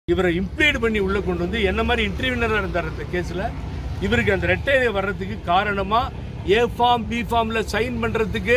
இவரை இம்ப்ளீட் பண்ணி உள்ள கொண்டு வந்து என்ன மாதிரி இன்டர்வியூனராக இருந்தார் அந்த கேஸில் இவருக்கு அந்த ரெட்டையை வர்றதுக்கு காரணமா ஏ ஃபார்ம் பி ஃபார்ம்ல சைன் பண்றதுக்கு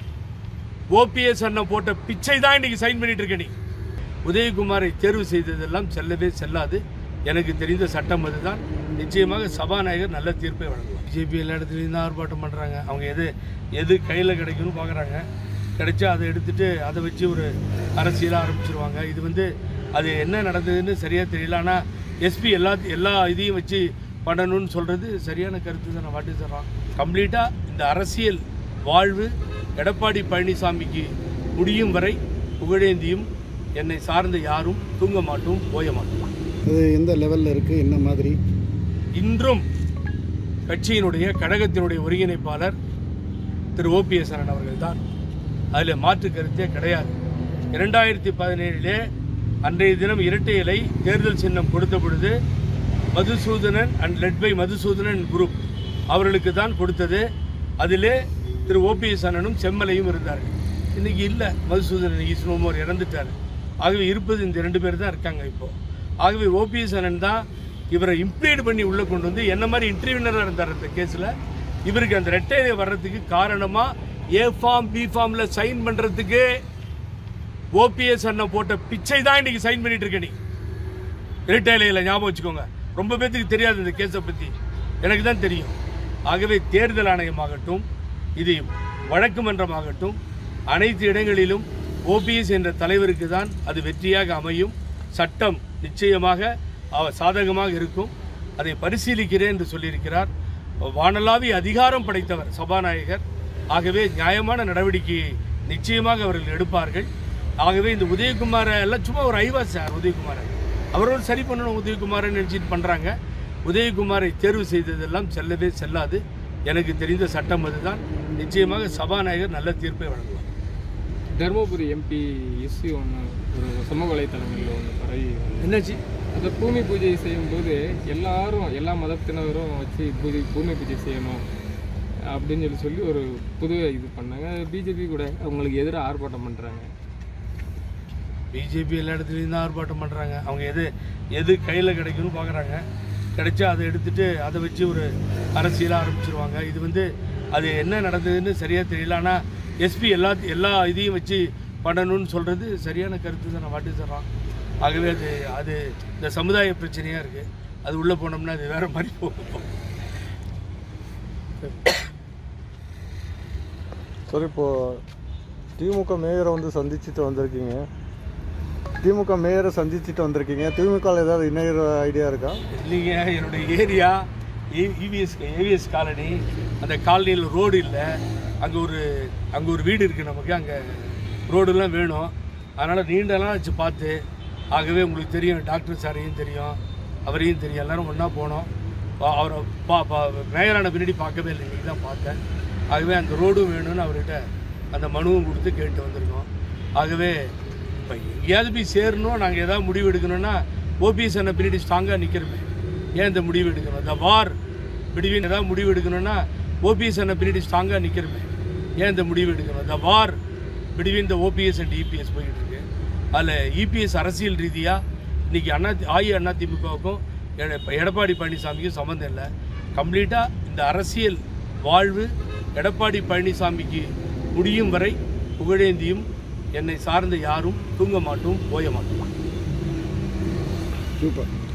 ஓபிஎஸ் அண்ணன் போட்ட பிச்சை தான் இன்னைக்கு சைன் பண்ணிட்டு இருக்க நீ உதயகுமாரை தேர்வு செய்ததெல்லாம் செல்லவே செல்லாது எனக்கு தெரிந்த சட்டம் அதுதான் நிச்சயமாக சபாநாயகர் நல்ல தீர்ப்பை வழங்குவார் பிஜேபி எல்லா இடத்துலையும் தான் ஆர்ப்பாட்டம் பண்ணுறாங்க அவங்க எது எது கையில் கிடைக்கும்னு பார்க்குறாங்க கிடைச்சா அதை எடுத்துட்டு அதை வச்சு ஒரு அரசியலாக ஆரம்பிச்சிருவாங்க இது வந்து அது என்ன நடந்ததுன்னு சரியாக தெரியல ஆனால் எஸ்பி எல்லா எல்லா இதையும் வச்சு பண்ணணும்னு சொல்கிறது சரியான கருத்து தான் நான் வாட்டி தர்றோம் கம்ப்ளீட்டாக இந்த அரசியல் வாழ்வு எடப்பாடி பழனிசாமிக்கு முடியும் வரை புகழேந்தியும் என்னை சார்ந்த யாரும் தூங்க மாட்டோம் ஓய மாட்டோம் அது எந்த லெவலில் இருக்குது என்ன மாதிரி இன்றும் கட்சியினுடைய கழகத்தினுடைய ஒருங்கிணைப்பாளர் திரு ஓபிஎஸ் அண்ணன் அவர்கள் தான் அதில் மாற்று கருத்தே கிடையாது இரண்டாயிரத்தி பதினேழிலே அன்றைய தினம் இரட்டை இலை தேர்தல் சின்னம் கொடுத்த பொழுது Madhusudhanan and led by Madhusudhanan group அவர்களுக்கு தான் கொடுத்தது அதிலே திரு ஓபிஎஸ் அண்ணனும் செம்மலையும் இருந்தார்கள் இன்னைக்கு இல்லை மதுசூதனன் இஸ் நோமோர் இறந்துட்டார் ஆகவே இருப்பது இந்த ரெண்டு பேர் தான் இருக்காங்க இப்போ ஆகவே ஓபிஎஸ் அண்ணன் தான் இவரை இம்ப்ளீட் பண்ணி உள்ள கொண்டு வந்து என்ன மாதிரி இன்டர்வியூனராக இருந்தார் அந்த கேஸில் இவருக்கு அந்த ரெட்டையை வர்றதுக்கு காரணமா ஏ ஃபார்ம் பி ஃபார்ம்ல சைன் பண்றதுக்கு ஓபிஎஸ் அண்ணன் போட்ட பிச்சை தான் இன்னைக்கு சைன் பண்ணிட்டு இருக்க நீ இரட்டையில ஞாபகம் வச்சுக்கோங்க ரொம்ப பேத்துக்கு தெரியாது இந்த கேஸை பத்தி எனக்கு தான் தெரியும் ஆகவே தேர்தல் ஆணையமாகட்டும் இது வழக்கு மன்றமாகட்டும் அனைத்து இடங்களிலும் ஓபிஎஸ் என்ற தலைவருக்கு தான் அது வெற்றியாக அமையும் சட்டம் நிச்சயமாக அவர் சாதகமாக இருக்கும் அதை பரிசீலிக்கிறேன் என்று சொல்லியிருக்கிறார் வானளாவிய அதிகாரம் படைத்தவர் சபாநாயகர் ஆகவே நியாயமான நடவடிக்கையை நிச்சயமாக அவர்கள் எடுப்பார்கள் ஆகவே இந்த உதயகுமாரை எல்லாம் சும்மா ஒரு ஐவா சார் உதயகுமாரை அவரோட சரி பண்ணணும் உதயகுமாரை நினச்சிட்டு பண்ணுறாங்க உதயகுமாரை தேர்வு செய்ததெல்லாம் செல்லவே செல்லாது எனக்கு தெரிந்த சட்டம் அதுதான் நிச்சயமாக சபாநாயகர் நல்ல தீர்ப்பை வழங்குவார் தருமபுரி எம்பி இஷ்யூ ஒன்று ஒரு சமூக வலைத்தளங்களில் ஒன்று பரவி வந்தது. என்னாச்சு அந்த பூமி பூஜை செய்யும்போது எல்லாரும் எல்லா மதத்தினரும் வச்சு பூஜை பூமி பூஜை செய்யணும் அப்படின்னு சொல்லி சொல்லி ஒரு புது இது பண்ணாங்க பிஜேபி கூட அவங்களுக்கு எதிராக ஆர்ப்பாட்டம் பண்ணுறாங்க பிஜேபி எல்லா இடத்துலையும் தான் ஆர்ப்பாட்டம் பண்ணுறாங்க அவங்க எது எது கையில் கிடைக்கும்னு பார்க்குறாங்க கிடைச்சா அதை எடுத்துட்டு அதை வச்சு ஒரு அரசியலாக ஆரம்பிச்சிருவாங்க இது வந்து அது என்ன நடந்ததுன்னு சரியாக தெரியல ஆனால் எஸ்பி எல்லா எல்லா இதையும் வச்சு பண்ணணும்னு சொல்கிறது சரியான கருத்து தான் நான் வாட்டி தர்றோம் ஆகவே அது அது இந்த சமுதாய பிரச்சனையாக இருக்குது அது உள்ளே போனோம்னா அது வேறு மாதிரி போகும் சார் இப்போ திமுக மேயரை வந்து சந்திச்சுட்டு வந்திருக்கீங்க திமுக மேயரை சந்திச்சுட்டு வந்திருக்கீங்க திமுக ஏதாவது இன்னொரு ஐடியா இருக்கா இல்லைங்க என்னுடைய ஏரியா இவிஎஸ் ஏவிஎஸ் காலனி அந்த காலனியில் ரோடு இல்லை அங்கே ஒரு அங்கே ஒரு வீடு இருக்குது நமக்கு அங்கே ரோடுலாம் வேணும் அதனால் நீண்டெல்லாம் வச்சு பார்த்து ஆகவே உங்களுக்கு தெரியும் டாக்டர் சாரையும் தெரியும் அவரையும் தெரியும் எல்லாரும் ஒன்றா போனோம் பா- அவரை பா பா மேயரான பின்னாடி பார்க்கவே இல்லை இன்றைக்கி தான் பார்த்தேன் ஆகவே அந்த ரோடும் வேணும்னு அவர்கிட்ட அந்த மனுவும் கொடுத்து கேட்டு வந்திருக்கோம் ஆகவே இப்போ எங்கேயாவது போய் சேரணும் நாங்கள் ஏதாவது முடிவு எடுக்கணும்னா ஓபிஎஸ் அண்ணன் பின்னாடி ஸ்ட்ராங்காக நிற்கிறோமே ஏன் இந்த முடிவு எடுக்கணும் இந்த வார் பிடிவின் ஏதாவது முடிவு எடுக்கணும்னா ஓபிஎஸ் அண்ணன் பின்னாடி ஸ்ட்ராங்காக நிற்கிறோமே ஏன் இந்த முடிவு எடுக்கணும் இந்த வார் பிடிவின் இந்த ஓபிஎஸ் அண்ட் இபிஎஸ் போய்கிட்டு இருக்கு அதில் இபிஎஸ் அரசியல் ரீதியாக இன்னைக்கு அண்ணா ஆயி அண்ணா திமுகவுக்கும் எடப்பாடி பழனிசாமிக்கும் சம்மந்தம் இல்லை கம்ப்ளீட்டாக இந்த அரசியல் வாழ்வு எடப்பாடி பழனிசாமிக்கு முடியும் வரை புகழேந்தியும் என்னை சார்ந்த யாரும் தூங்க மாட்டோம் ஓய மாட்டோம் சூப்பர்